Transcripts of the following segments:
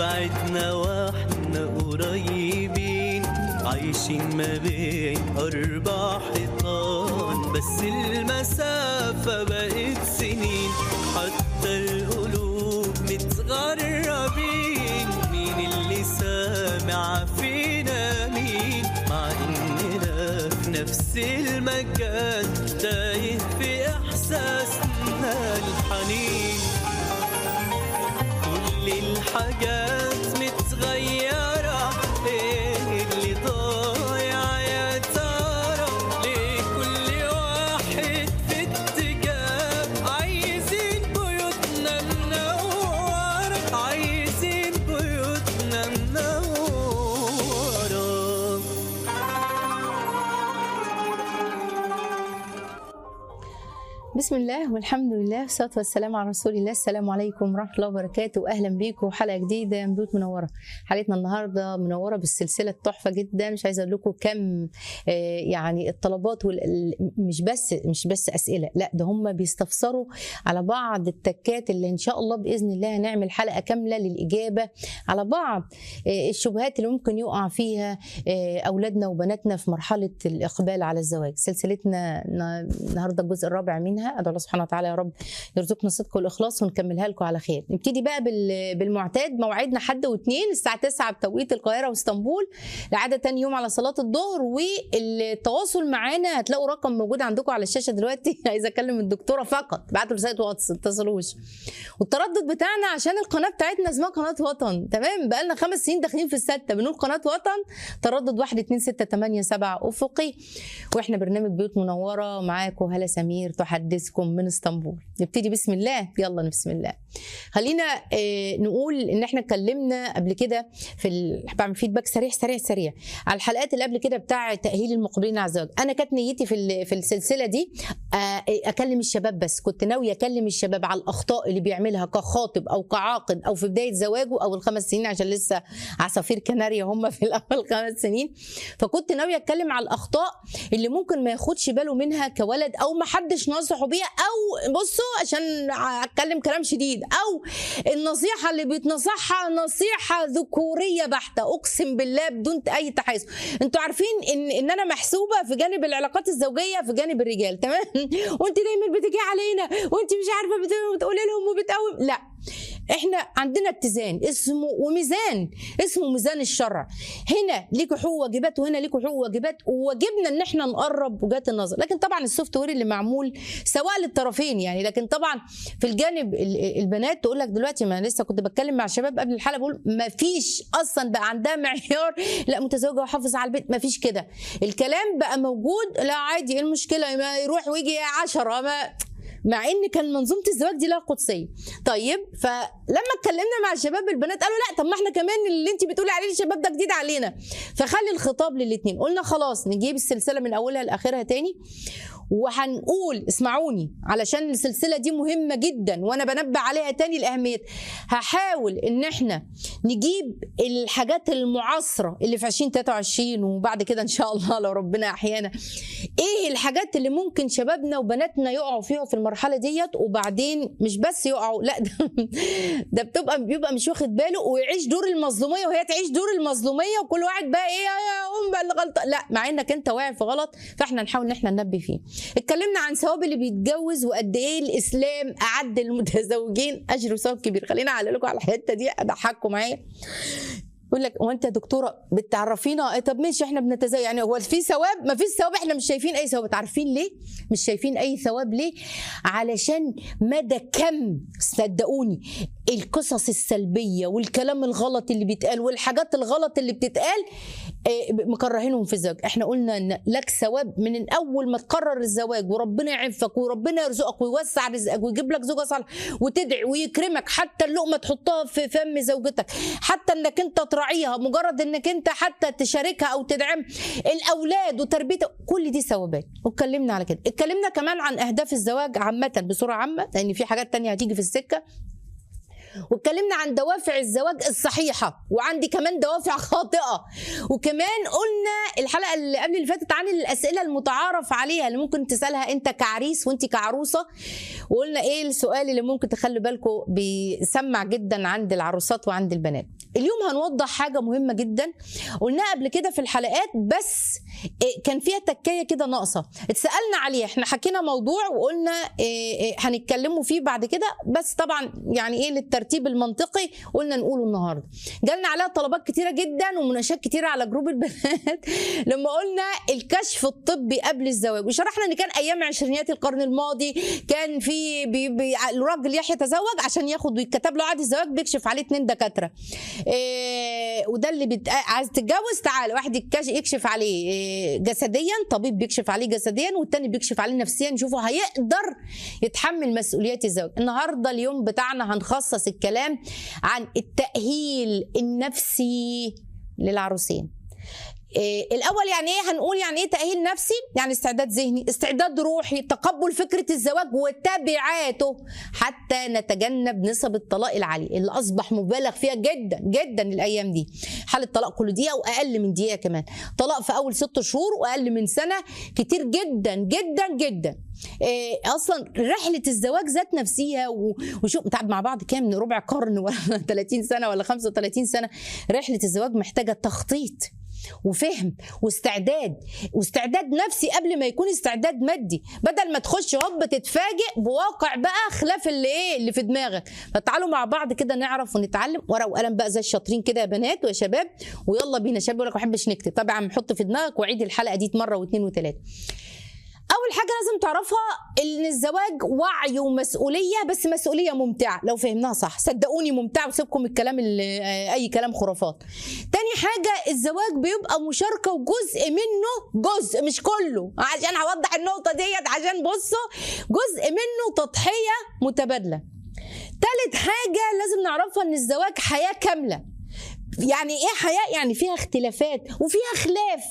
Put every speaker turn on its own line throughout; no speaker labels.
بعدنا واحنا قريبين عايشين ما بين أربع حيطان بس المسافة بقت سنين حتى القلوب متغربين مين اللي سامع فينا مين مع إننا في نفس المكان تايه في إحساسنا الحنين كل الحاجات متغيرة ايه اللي ضايع يا ترى ليه كل واحد في اتجاه عايزين بيوتنا منورة عايزين بيوتنا منورة
بسم الله والحمد لله والصلاة والسلام على رسول الله السلام عليكم ورحمة الله وبركاته أهلا بيكم حلقة جديدة من بيوت منورة حلقتنا النهاردة منورة بالسلسلة التحفة جدا مش عايزة أقول لكم كم آه، يعني الطلبات وال... ال- مش بس مش بس أسئلة لا ده هم بيستفسروا على بعض التكات اللي إن شاء الله بإذن الله هنعمل حلقة كاملة للإجابة على بعض آه، الشبهات اللي ممكن يقع فيها آه، أولادنا وبناتنا في مرحلة الإقبال على الزواج سلسلتنا ن- النهاردة الجزء الرابع منها أدعو الله سبحانه وتعالى يا رب يرزقنا الصدق والإخلاص ونكملها لكم على خير نبتدي بقى بال- بالمعتاد موعدنا حد واثنين الساعة 9 بتوقيت القاهرة واسطنبول لعادة تاني يوم على صلاة الظهر والتواصل معانا هتلاقوا رقم موجود عندكم على الشاشة دلوقتي عايزة أكلم الدكتورة فقط بعتوا رسالة واتس ما تتصلوش والتردد بتاعنا عشان القناة بتاعتنا اسمها قناة وطن تمام بقالنا خمس سنين داخلين في الستة بنقول قناة وطن تردد واحد اتنين ستة تمانية سبعة أفقي واحنا برنامج بيوت منورة معاكم هلا سمير تحدثكم من اسطنبول نبتدي بسم الله يلا بسم الله خلينا آه، نقول ان احنا اتكلمنا قبل كده في ال... بعمل فيدباك سريع سريع سريع على الحلقات اللي قبل كده بتاع تاهيل المقبلين على الزواج انا كانت نيتي في ال... في السلسله دي آه، اكلم الشباب بس كنت ناويه اكلم الشباب على الاخطاء اللي بيعملها كخاطب او كعاقد او في بدايه زواجه او الخمس سنين عشان لسه عصافير كناريا هم في الاول خمس سنين فكنت ناويه اتكلم على الاخطاء اللي ممكن ما ياخدش باله منها كولد او ما حدش نصحه بيها او بصوا عشان اتكلم كلام شديد او النصيحه اللي بيتنصحها نصيحه ذكوريه بحته اقسم بالله بدون اي تحيز انتوا عارفين ان ان انا محسوبه في جانب العلاقات الزوجيه في جانب الرجال تمام وانت دايما بتيجي علينا وانت مش عارفه بت- بتقولي لهم وبتقوم لا احنا عندنا اتزان اسمه وميزان اسمه ميزان الشرع هنا ليكوا حقوق واجبات وهنا ليكوا حقوق واجبات وواجبنا ان احنا نقرب وجهات النظر لكن طبعا السوفت وير اللي معمول سواء للطرفين يعني لكن طبعا في الجانب ال- البنات تقول لك دلوقتي ما أنا لسه كنت بتكلم مع الشباب قبل الحلقه بقول ما فيش اصلا بقى عندها معيار لا متزوجه وحافظ على البيت ما فيش كده الكلام بقى موجود لا عادي ايه المشكله ما يروح ويجي عشرة ما مع ان كان منظومه الزواج دي لها قدسيه طيب فلما اتكلمنا مع الشباب البنات قالوا لا طب ما احنا كمان اللي انت بتقولي عليه الشباب ده جديد علينا فخلي الخطاب للاثنين قلنا خلاص نجيب السلسله من اولها لاخرها تاني وهنقول اسمعوني علشان السلسله دي مهمه جدا وانا بنبه عليها تاني لاهميتها هحاول ان احنا نجيب الحاجات المعاصره اللي في 2023 وبعد كده ان شاء الله لو ربنا احيانا ايه الحاجات اللي ممكن شبابنا وبناتنا يقعوا فيها في المرحله ديت وبعدين مش بس يقعوا لا ده, ده بتبقى بيبقى مش واخد باله ويعيش دور المظلوميه وهي تعيش دور المظلوميه وكل واحد بقى ايه يا ام بقى اللي غلطان لا مع انك انت واقع في غلط فاحنا نحاول ان احنا ننبه فيه اتكلمنا عن ثواب اللي بيتجوز وقد ايه الاسلام اعد للمتزوجين اجر وثواب كبير خلينا اعلق لكم على الحته دي اضحككم معايا يقول لك هو انت يا دكتوره بتعرفينا إيه طب ماشي احنا بنتزوج يعني هو في ثواب ما فيش ثواب احنا مش شايفين اي ثواب عارفين ليه مش شايفين اي ثواب ليه علشان مدى كم صدقوني القصص السلبيه والكلام الغلط اللي بيتقال والحاجات الغلط اللي بتتقال آه، مكرهينهم في الزواج احنا قلنا ان لك ثواب من اول ما تقرر الزواج وربنا يعفك وربنا يرزقك ويوسع رزقك ويجيب لك زوجه صالحه وتدعي ويكرمك حتى اللقمه تحطها في فم زوجتك حتى انك انت تراعيها مجرد انك انت حتى تشاركها او تدعم الاولاد وتربيتها كل دي ثوابات واتكلمنا على كده اتكلمنا كمان عن اهداف الزواج عامه بصوره عامه لان في حاجات تانية هتيجي في السكه واتكلمنا عن دوافع الزواج الصحيحه وعندي كمان دوافع خاطئه وكمان قلنا الحلقه اللي قبل اللي فاتت عن الاسئله المتعارف عليها اللي ممكن تسالها انت كعريس وانت كعروسه وقلنا ايه السؤال اللي ممكن تخلي بالكم بيسمع جدا عند العروسات وعند البنات اليوم هنوضح حاجه مهمه جدا قلناها قبل كده في الحلقات بس إيه، كان فيها تكايه كده ناقصه اتسالنا عليها احنا حكينا موضوع وقلنا إيه، إيه، هنتكلموا فيه بعد كده بس طبعا يعني ايه للترتيب المنطقي قلنا نقوله النهارده جالنا عليها طلبات كتيره جدا ومناقشات كتيره على جروب البنات لما قلنا الكشف الطبي قبل الزواج وشرحنا ان كان ايام عشرينيات القرن الماضي كان في بي بي الراجل يحيى يتزوج عشان ياخد ويتكتب له عقد الزواج بيكشف عليه اتنين دكاتره إيه وده اللي بت... عايز تتجوز تعالى واحد يكش- يكشف عليه إيه جسديا طبيب بيكشف عليه جسديا والتاني بيكشف عليه نفسيا يشوفه هيقدر يتحمل مسؤوليات الزواج النهارده اليوم بتاعنا هنخصص الكلام عن التأهيل النفسي للعروسين إيه الاول يعني ايه هنقول يعني ايه تاهيل نفسي يعني استعداد ذهني استعداد روحي تقبل فكره الزواج وتبعاته حتى نتجنب نسب الطلاق العاليه اللي اصبح مبالغ فيها جدا جدا الايام دي حاله طلاق كل دقيقه واقل من دقيقه كمان طلاق في اول ست شهور واقل من سنه كتير جدا جدا جدا إيه اصلا رحله الزواج ذات نفسها و- وشوف تعب مع بعض كام من ربع قرن ولا 30 سنه ولا 35 سنه رحله الزواج محتاجه تخطيط وفهم واستعداد واستعداد نفسي قبل ما يكون استعداد مادي بدل ما تخش هوب تتفاجئ بواقع بقى خلاف اللي ايه اللي في دماغك فتعالوا مع بعض كده نعرف ونتعلم ورقه وقلم بقى زي الشاطرين كده يا بنات ويا شباب ويلا بينا شباب يقول لك ما بحبش نكتب طبعا حط في دماغك وعيد الحلقه دي مره واثنين وثلاثه اول حاجه لازم تعرفها ان الزواج وعي ومسؤوليه بس مسؤوليه ممتعه لو فهمناها صح صدقوني ممتعه وسيبكم الكلام اللي آه، اي كلام خرافات تاني حاجه الزواج بيبقى مشاركه وجزء منه جزء مش كله عشان هوضح النقطه ديت عشان بصوا جزء منه تضحيه متبادله تالت حاجه لازم نعرفها ان الزواج حياه كامله يعني ايه حياه يعني فيها اختلافات وفيها خلاف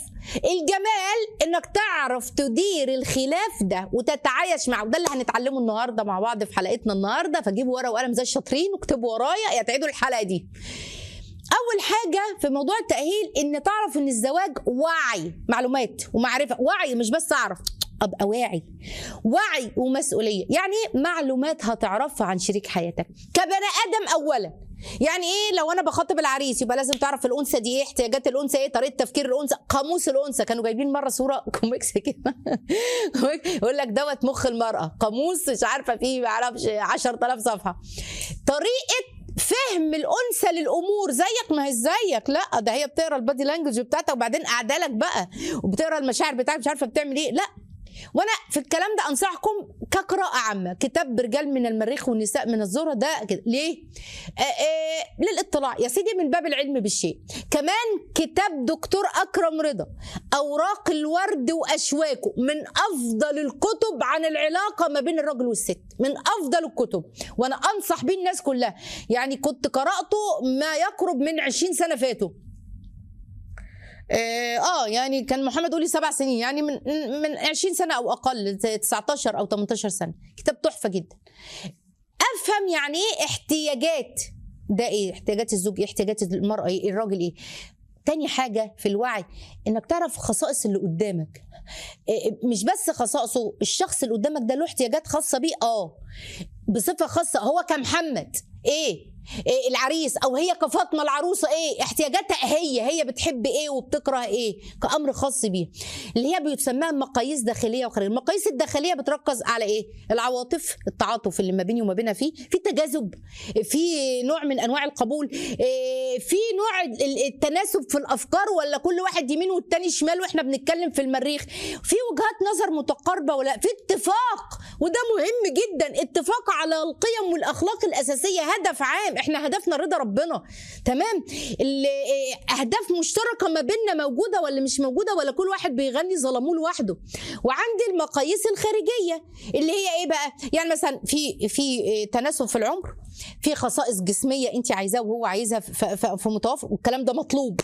الجمال انك تعرف تدير الخلاف ده وتتعايش معه وده اللي هنتعلمه النهارده مع بعض في حلقتنا النهارده فجيبوا ورقه وقلم زي الشاطرين واكتبوا ورايا يا تعيدوا الحلقه دي اول حاجه في موضوع التاهيل ان تعرف ان الزواج وعي معلومات ومعرفه وعي مش بس اعرف ابقى واعي وعي ومسؤوليه يعني ايه معلومات هتعرفها عن شريك حياتك كبني ادم اولا يعني ايه لو انا بخاطب العريس يبقى لازم تعرف الانثى دي ايه احتياجات الانثى ايه طريقه تفكير الانثى قاموس الانثى كانوا جايبين مره صوره كوميكس كده يقول لك دوت مخ المراه قاموس مش عارفه فيه ما اعرفش 10000 صفحه طريقه فهم الانثى للامور زيك ما هي زيك لا ده هي بتقرا البادي لانجوج بتاعتها وبعدين قاعده لك بقى وبتقرا المشاعر بتاعتك مش عارفه بتعمل ايه لا وانا في الكلام ده انصحكم كقراءه عامه كتاب رجال من المريخ والنساء من الذره ده كده ليه آه آه للاطلاع يا سيدي من باب العلم بالشيء كمان كتاب دكتور اكرم رضا اوراق الورد واشواكه من افضل الكتب عن العلاقه ما بين الرجل والست من افضل الكتب وانا انصح بيه الناس كلها يعني كنت قراته ما يقرب من 20 سنه فاتوا اه آه، يعني كان محمد قولي سبع سنين يعني من من 20 سنه او اقل زي 19 او 18 سنه كتاب تحفه جدا افهم يعني ايه احتياجات ده ايه احتياجات الزوج ايه احتياجات المراه ايه الراجل ايه تاني حاجة في الوعي انك تعرف خصائص اللي قدامك إيه، مش بس خصائصه الشخص اللي قدامك ده له احتياجات خاصة بيه اه بصفة خاصة هو كمحمد ايه إيه العريس او هي كفاطمه العروسه ايه احتياجاتها هي هي بتحب ايه وبتكره ايه كامر خاص بيها اللي هي بيسمىها مقاييس داخليه وخارجيه المقاييس الداخليه بتركز على ايه العواطف التعاطف اللي ما بيني وما بينها فيه في تجاذب في نوع من انواع القبول إيه في نوع ال- التناسب في الافكار ولا كل واحد يمين والتاني شمال واحنا بنتكلم في المريخ في وجهات نظر متقاربه ولا في اتفاق وده مهم جدا اتفاق على القيم والاخلاق الاساسيه هدف عام احنا هدفنا رضا ربنا تمام ال- إيه، اهداف مشتركه ما بيننا موجوده ولا مش موجوده ولا كل واحد بيغني ظلموه لوحده وعندي المقاييس الخارجيه اللي هي ايه بقى يعني مثلا في في إيه، تناسب في العمر في خصائص جسميه انت عايزاها وهو عايزها ف- ف- في متوافق والكلام ده مطلوب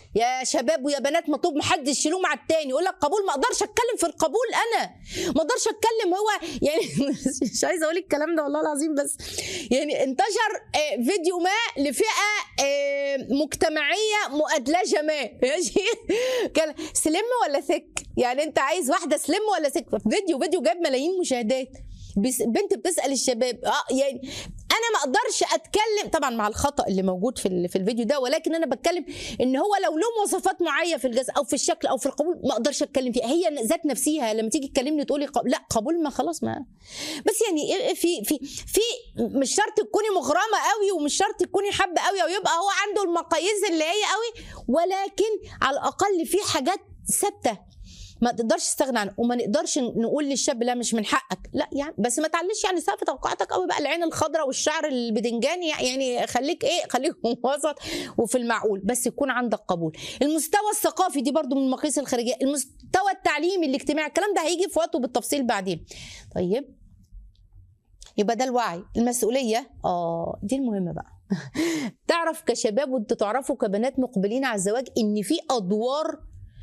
يا شباب ويا بنات مطلوب محدش يلوم على التاني يقول لك قبول ما اقدرش اتكلم في القبول انا ما اقدرش اتكلم هو يعني مش عايزه اقول الكلام ده والله العظيم بس يعني انتشر آه، فيديو ما لفئه آه، مجتمعيه مؤدلجه ما ماشي كان سلم ولا ثك يعني انت عايز واحده سلم ولا ثك فيديو فيديو جاب ملايين مشاهدات بس- بنت بتسال الشباب اه يعني انا ما اقدرش اتكلم طبعا مع الخطا اللي موجود في ال- في الفيديو ده ولكن انا بتكلم ان هو لو له مواصفات معينه في الجسد او في الشكل او في القبول ما اقدرش اتكلم فيها هي ذات نفسها لما تيجي تكلمني تقولي قب... لا قبول ما خلاص ما بس يعني إيه- إيه في في في مش شرط تكوني مغرمه قوي ومش شرط تكوني حابه قوي او يبقى هو عنده المقاييس اللي هي قوي ولكن على الاقل في حاجات ثابته ما تقدرش تستغنى عنه وما نقدرش نقول للشاب لا مش من حقك لا يعني بس ما تعليش يعني سقف توقعاتك قوي بقى العين الخضراء والشعر البدنجاني يعني خليك ايه خليك وسط وفي المعقول بس يكون عندك قبول المستوى الثقافي دي برضو من المقاييس الخارجيه المستوى التعليمي الاجتماعي الكلام ده هيجي في وقته بالتفصيل بعدين طيب يبقى ده الوعي المسؤوليه اه دي المهمه بقى تعرف كشباب وانتوا تعرفوا كبنات مقبلين على الزواج ان في ادوار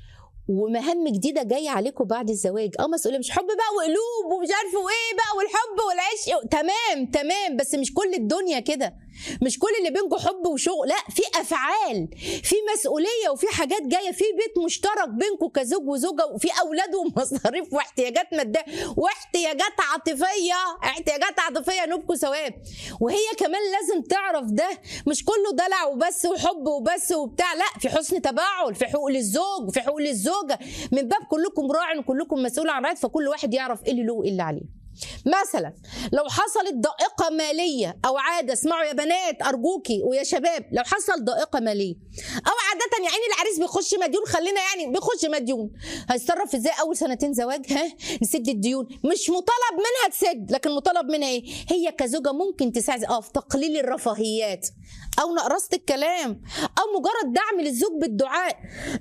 ومهام جديده جايه عليكم بعد الزواج اه مسؤوليه مش حب بقى وقلوب ومش عارفه وايه بقى والحب والعشق تمام تمام بس مش كل الدنيا كده مش كل اللي بينكم حب وشغل لا في افعال في مسؤوليه وفي حاجات جايه في بيت مشترك بينكم كزوج وزوجه وفي اولاد ومصاريف واحتياجات ماديه واحتياجات عاطفيه احتياجات عاطفيه نبكوا ثواب وهي كمان لازم تعرف ده مش كله دلع وبس وحب وبس وبتاع لا في حسن تباعل في حقوق للزوج وفي حقوق للزوجه من باب كلكم راع وكلكم مسؤول عن رعايه فكل واحد يعرف ايه اللي له وايه اللي عليه مثلا لو حصلت ضائقة مالية أو عادة اسمعوا يا بنات أرجوكي ويا شباب لو حصل ضائقة مالية أو عادة يا عيني العريس بيخش مديون خلينا يعني بيخش مديون هيتصرف ازاي أول سنتين زواج ها نسد الديون مش مطالب منها تسد لكن مطالب منها إيه هي كزوجة ممكن تساعد اه في تقليل الرفاهيات أو نقرصة الكلام أو مجرد دعم للزوج بالدعاء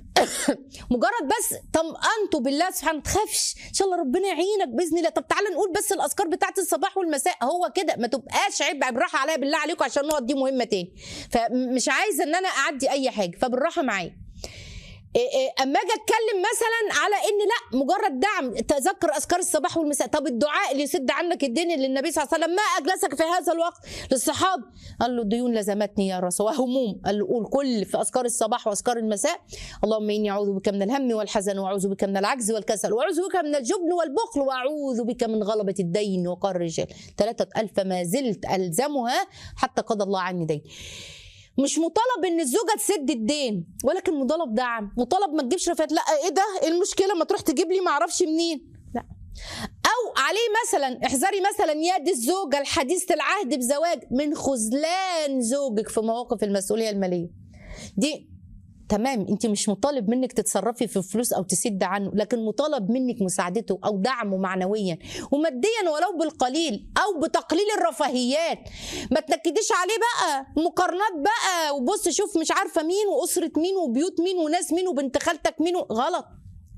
مجرد بس طمأنته بالله سبحانه ما تخافش ان شاء الله ربنا يعينك باذن الله طب تعالى نقول بس الاذكار بتاعت الصباح والمساء هو كده ما تبقاش عيب بالراحه عليا بالله عليكم عشان النقط دي مهمه تاني فمش عايزه ان انا اعدي اي حاجه فبالراحه معايا إيه إيه اما اجي اتكلم مثلا على ان لا مجرد دعم تذكر اذكار الصباح والمساء طب الدعاء اللي يسد عنك الدين اللي النبي صلى الله عليه وسلم ما اجلسك في هذا الوقت للصحابه قال له الديون لزمتني يا رسول وهموم قال له قول كل في اذكار الصباح واذكار المساء اللهم اني اعوذ بك من الهم والحزن واعوذ بك من العجز والكسل واعوذ بك من الجبن والبخل واعوذ بك من غلبه الدين وقهر الرجال ثلاثة ألف ما زلت ألزمها حتى قضى الله عني دين مش مطالب ان الزوجه تسد الدين ولكن مطالب دعم مطالب ما تجيبش رفاهيات لا ايه ده إيه المشكله ما تروح تجيب لي ما اعرفش منين لا او عليه مثلا احذري مثلا يد الزوجه الحديثه العهد بزواج من خذلان زوجك في مواقف المسؤوليه الماليه دي تمام انت مش مطالب منك تتصرفي في فلوس او تسد عنه لكن مطالب منك مساعدته او دعمه معنويا وماديا ولو بالقليل او بتقليل الرفاهيات ما تنكديش عليه بقى مقارنات بقى وبص شوف مش عارفه مين واسره مين وبيوت مين وناس مين وبنت خالتك مين غلط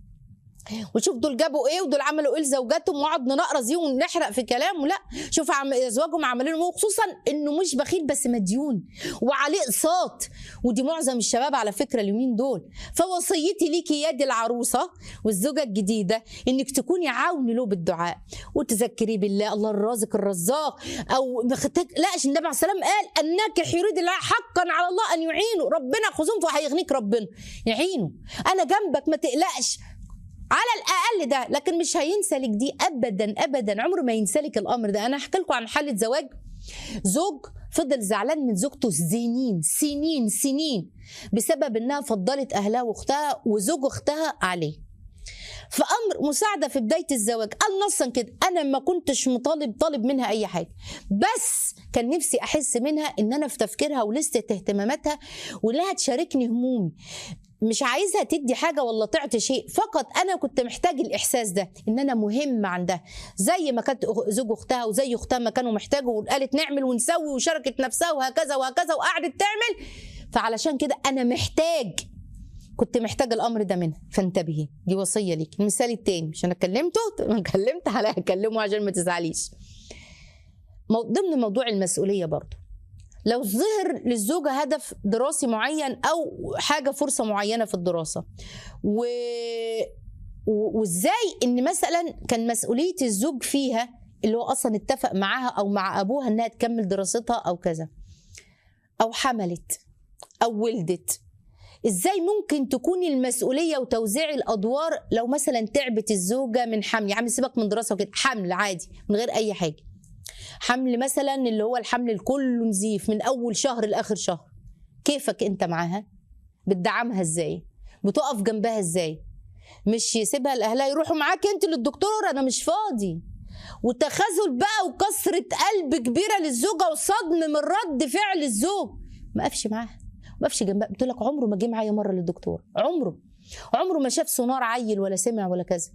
وشوف دول جابوا ايه ودول عملوا ايه لزوجاتهم ونقعد ننقرز دي ونحرق في كلامه لا شوف عم ازواجهم عملوا لهم وخصوصا انه مش بخيل بس مديون وعليه اقساط ودي معظم الشباب على فكره اليومين دول فوصيتي ليكي يا دي العروسه والزوجه الجديده انك تكوني عون له بالدعاء وتذكري بالله الله الرازق الرزاق او بختك لا عشان النبي عليه السلام قال الناكح يريد الله حقا على الله ان يعينه ربنا خذهم فهيغنيك ربنا يعينه انا جنبك ما تقلقش على الاقل ده لكن مش هينسى لك دي ابدا ابدا عمره ما ينسى لك الامر ده انا هحكي لكم عن حاله زواج زوج فضل زعلان من زوجته سنين سنين سنين بسبب انها فضلت اهلها واختها وزوج اختها عليه في امر مساعده في بدايه الزواج قال نصا كده انا ما كنتش مطالب طالب منها اي حاجه بس كان نفسي احس منها ان انا في تفكيرها ولسته اهتماماتها ولها تشاركني همومي مش عايزها تدي حاجه ولا تعطي شيء فقط انا كنت محتاج الاحساس ده ان انا مهم عندها زي ما كانت زوج اختها وزي اختها ما كانوا محتاجوا وقالت نعمل ونسوي وشاركت نفسها وهكذا وهكذا وقعدت تعمل فعلشان كده انا محتاج كنت محتاج الامر ده منها فانتبهي دي وصيه ليك المثال التاني مش انا كلمته ما كلمت عليها اكلمه عشان ما تزعليش مو- ضمن موضوع المسؤوليه برضه لو ظهر للزوجة هدف دراسي معين أو حاجة فرصة معينة في الدراسة و... و- وازاي ان مثلا كان مسؤوليه الزوج فيها اللي هو اصلا اتفق معاها او مع ابوها انها تكمل دراستها او كذا او حملت او ولدت ازاي ممكن تكون المسؤوليه وتوزيع الادوار لو مثلا تعبت الزوجه من حمل يا عم سيبك من دراسه وكده حمل عادي من غير اي حاجه حمل مثلا اللي هو الحمل الكل نزيف من اول شهر لاخر شهر كيفك انت معاها بتدعمها ازاي بتقف جنبها ازاي مش يسيبها لاهلها يروحوا معاك انت للدكتور انا مش فاضي وتخاذل بقى وكسرة قلب كبيرة للزوجة وصدم من رد فعل الزوج ما قفش معاها ما قفش جنبها بتقول لك عمره ما جه معايا مرة للدكتور عمره عمره ما شاف سونار عيل ولا سمع ولا كذا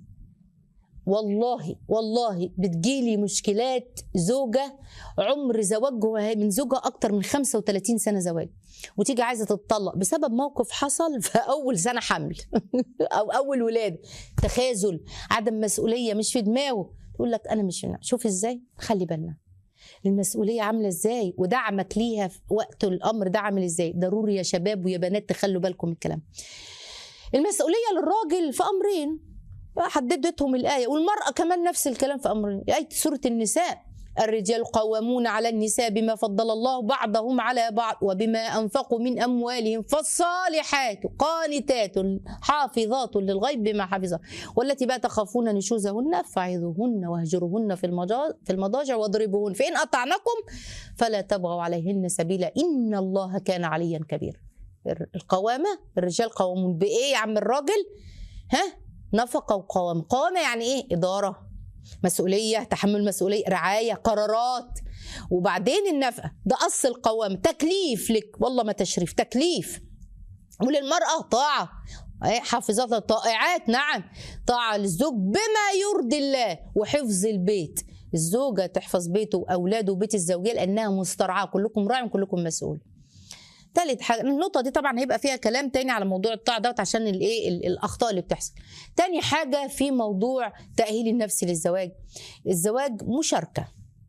والله والله بتجيلي مشكلات زوجة عمر زواجها من زوجها أكتر من 35 سنة زواج وتيجي عايزة تتطلق بسبب موقف حصل في أول سنة حمل أو أول ولادة تخاذل عدم مسؤولية مش في دماغه تقول لك أنا مش في دماغي. شوف إزاي خلي بالنا المسؤولية عاملة إزاي ودعمك ليها في وقت الأمر ده عامل إزاي ضروري يا شباب ويا بنات تخلوا بالكم من الكلام المسؤولية للراجل في أمرين حددتهم الآية والمرأة كمان نفس الكلام في أمر آية سورة النساء الرجال قوامون على النساء بما فضل الله بعضهم على بعض وبما أنفقوا من أموالهم فالصالحات قانتات حافظات للغيب بما حفظ والتي بقى تخافون نشوزهن فعظوهن واهجروهن في المجا- في المضاجع واضربوهن فإن أطعنكم فلا تبغوا عليهن سبيلا إن الله كان عليا كبيرا القوامة الرجال قوامون بإيه يا عم الراجل ها نفقة وقوامة قوامة يعني إيه إدارة مسؤولية تحمل مسؤولية رعاية قرارات وبعدين النفقة ده أصل القوامة تكليف لك والله ما تشريف تكليف وللمرأة طاعة إيه، حافظات الطائعات نعم طاعة للزوج بما يرضي الله وحفظ البيت الزوجة تحفظ بيته وأولاده وبيت الزوجية لأنها مسترعاة كلكم راع وكلكم مسؤول تالت حاجه النقطه دي طبعا هيبقى فيها كلام تاني على موضوع الطاعه دوت عشان الايه ال- الاخطاء اللي بتحصل تاني حاجه في موضوع تاهيل النفس للزواج الزواج مشاركه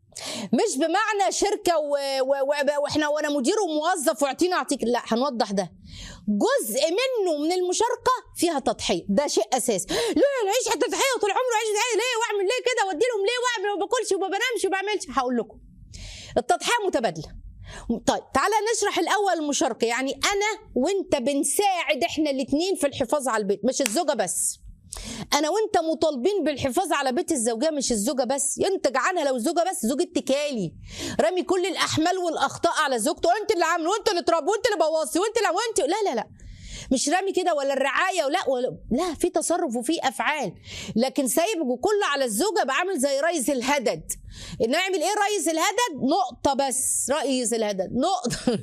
مش بمعنى شركه و... و... و... واحنا وانا مدير وموظف واعطيني اعطيك لا هنوضح ده جزء منه من المشاركه فيها تضحيه ده شيء اساسي لا العيش تضحيه طول عمره عيش تضحيه ليه واعمل ليه كده وادي لهم ليه واعمل وما باكلش وما بنامش وما بعملش هقول لكم التضحيه متبادله طيب تعالى نشرح الاول المشاركه يعني انا وانت بنساعد احنا الاثنين في الحفاظ على البيت مش الزوجه بس انا وانت مطالبين بالحفاظ على بيت الزوجيه مش الزوجه بس ينتج عنها لو الزوجه بس زوج اتكالي رامي كل الاحمال والاخطاء على زوجته وانت اللي عامل وانت اللي تراب وانت اللي بوظتي وانت اللي وانت لا لا لا مش رامي كده ولا الرعايه ولا ولا لا في تصرف وفي افعال لكن سايب كله على الزوجه بعمل زي ريس الهدد نعمل ايه ريس الهدد نقطه بس ريس الهدد نقطه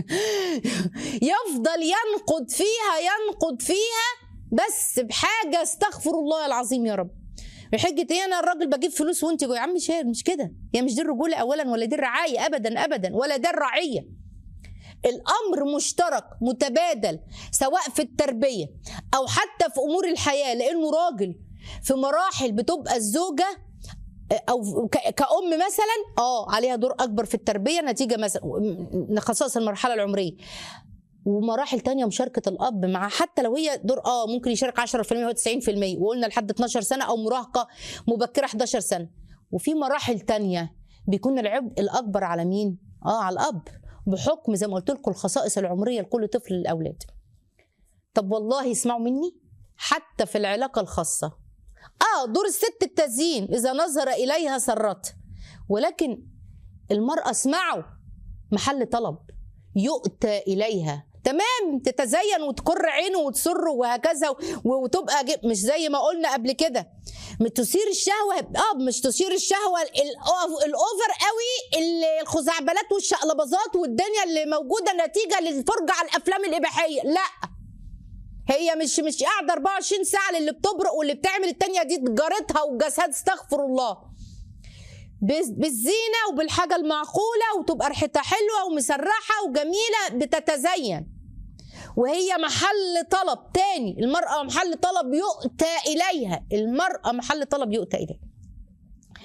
يفضل ينقد فيها ينقد فيها بس بحاجه استغفر الله العظيم يا رب بحجة ايه انا الراجل بجيب فلوس وانت يا عم شير مش كده هي مش دي الرجوله اولا ولا دي الرعايه ابدا ابدا ولا ده الرعيه الامر مشترك متبادل سواء في التربيه او حتى في امور الحياه لانه راجل في مراحل بتبقى الزوجه او ك- كأم مثلا اه عليها دور اكبر في التربيه نتيجه مثلا خصائص المرحله العمريه ومراحل تانية مشاركة الأب مع حتى لو هي دور اه ممكن يشارك 10% هو 90% وقلنا لحد 12 سنة أو مراهقة مبكرة 11 سنة وفي مراحل تانية بيكون العبء الأكبر على مين؟ اه على الأب بحكم زي ما قلت لكم الخصائص العمرية لكل طفل للأولاد طب والله اسمعوا مني حتى في العلاقة الخاصة اه دور الست التزيين إذا نظر إليها سرت ولكن المرأة اسمعوا محل طلب يؤتى إليها تمام تتزين وتقر عينه وتسر وهكذا و- وتبقى جي- مش زي ما قلنا قبل كده م- تثير الشهوه اه مش تثير الشهوه ال- الأوف- الاوفر قوي ال- الخزعبلات والشقلباظات والدنيا اللي موجوده نتيجه للفرجه على الافلام الاباحيه لا هي مش مش قاعده 24 ساعه للي بتبرق واللي بتعمل التانية دي جارتها وجسد استغفر الله بز- بالزينه وبالحاجه المعقوله وتبقى ريحتها حلوه ومسرحه وجميله بتتزين وهي محل طلب تاني المرأة محل طلب يؤتى إليها المرأة محل طلب يؤتى إليها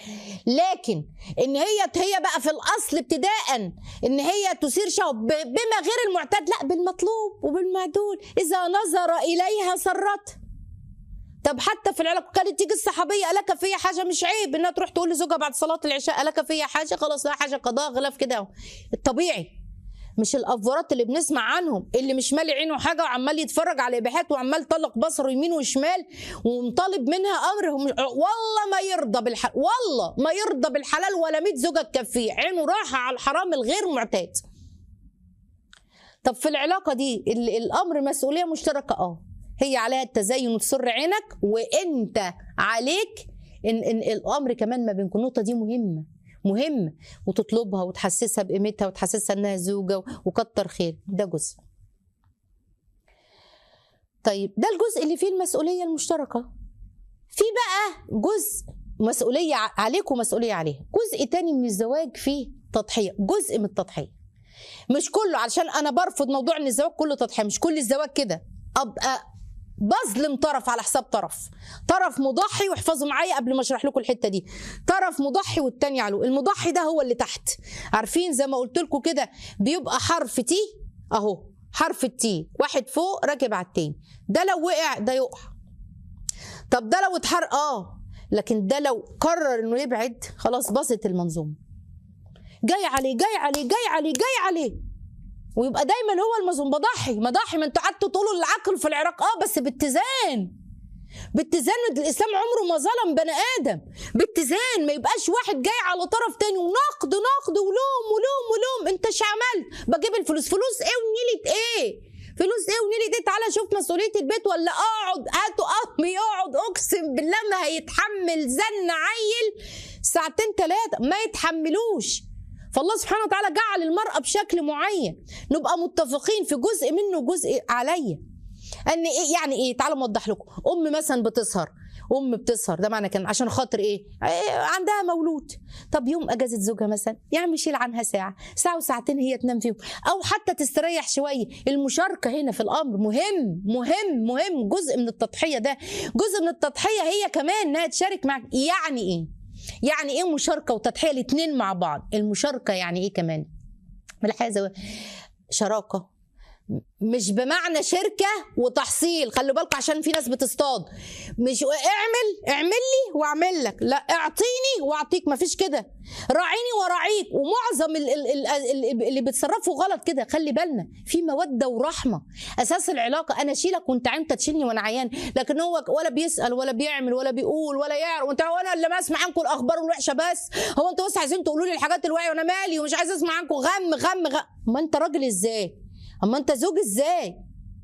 لكن ان هي هي بقى في الاصل ابتداء ان هي تثير شهوه ب- بما غير المعتاد لا بالمطلوب وبالمعدول اذا نظر اليها سرته طب حتى في العلاقه كانت تيجي الصحابيه الك فيا حاجه مش عيب انها تروح تقول لزوجها بعد صلاه العشاء الك فيا حاجه خلاص لا حاجه قضاء غلاف كده أهو. الطبيعي مش الافورات اللي بنسمع عنهم اللي مش مالي عينه حاجه وعمال يتفرج على اباحات وعمال طلق بصره يمين وشمال ومطالب منها امر هم- والله ما يرضى بالحلال والله ما يرضى بالحلال ولا 100 زوجه تكفيه عينه راحه على الحرام الغير معتاد طب في العلاقه دي ال- الامر مسؤوليه مشتركه اه هي عليها التزين وتسر عينك وانت عليك ان, إن الامر كمان ما بينكم النقطه دي مهمه مهمه وتطلبها وتحسسها بقيمتها وتحسسها انها زوجه وكتر خير ده جزء طيب ده الجزء اللي فيه المسؤوليه المشتركه في بقى جزء مسؤوليه ع- عليك ومسؤوليه عليها جزء تاني من الزواج فيه تضحيه جزء من التضحيه مش كله علشان انا برفض موضوع ان الزواج كله تضحيه مش كل الزواج كده ابقى بظلم طرف على حساب طرف طرف مضحي واحفظوا معايا قبل ما اشرح لكم الحته دي طرف مضحي والتاني علو المضحي ده هو اللي تحت عارفين زي ما قلت لكم كده بيبقى حرف تي اهو حرف التي واحد فوق راكب على التاني ده لو وقع ده يقع طب ده لو اتحرق اه لكن ده لو قرر انه يبعد خلاص باظت المنظومه جاي عليه جاي عليه جاي عليه جاي عليه ويبقى دايما هو المظلوم بضحي مضحي ما انتوا قعدتوا تقولوا العقل في العراق اه بس باتزان باتزان الاسلام عمره ما ظلم بني ادم باتزان ما يبقاش واحد جاي على طرف تاني ونقد نقد ولوم ولوم ولوم انت ايش عملت بجيب الفلوس فلوس ايه ونيله ايه فلوس ايه ونيله ايه تعالى شوف مسؤوليه البيت ولا اقعد هاتوا امي اقعد اقسم بالله ما هيتحمل زن عيل ساعتين ثلاثه ما يتحملوش فالله سبحانه وتعالى جعل المرأة بشكل معين نبقى متفقين في جزء منه جزء عليا ان ايه يعني ايه تعالوا نوضح لكم ام مثلا بتسهر ام بتسهر ده معنى كان عشان خاطر ايه؟ إيه عندها مولود طب يوم اجازه زوجها مثلا يا عم شيل عنها ساعه ساعه وساعتين هي تنام فيهم او حتى تستريح شويه المشاركه هنا في الامر مهم مهم مهم جزء من التضحيه ده جزء من التضحيه هي كمان انها تشارك معك يعني ايه يعني ايه مشاركه وتضحيه الاثنين مع بعض المشاركه يعني ايه كمان من الحياه زي شراكه مش بمعنى شركه وتحصيل خلوا بالكم عشان في ناس بتصطاد مش اعمل اعمل لي واعمل لك لا اعطيني واعطيك مفيش كده راعيني وراعيك ومعظم ال- ال- ال- ال- اللي بيتصرفوا غلط كده خلي بالنا في موده ورحمه اساس العلاقه انا اشيلك وانت انت تشيلني وانا عيان لكن هو ولا بيسال ولا بيعمل ولا بيقول ولا يعرف وانت وانا اللي ما اسمع عنكم الاخبار الوحشه بس هو انتوا بس عايزين تقولوا لي الحاجات الواعيه وانا مالي ومش عايز اسمع عنكم غم غم غم ما انت راجل ازاي اما انت زوج ازاي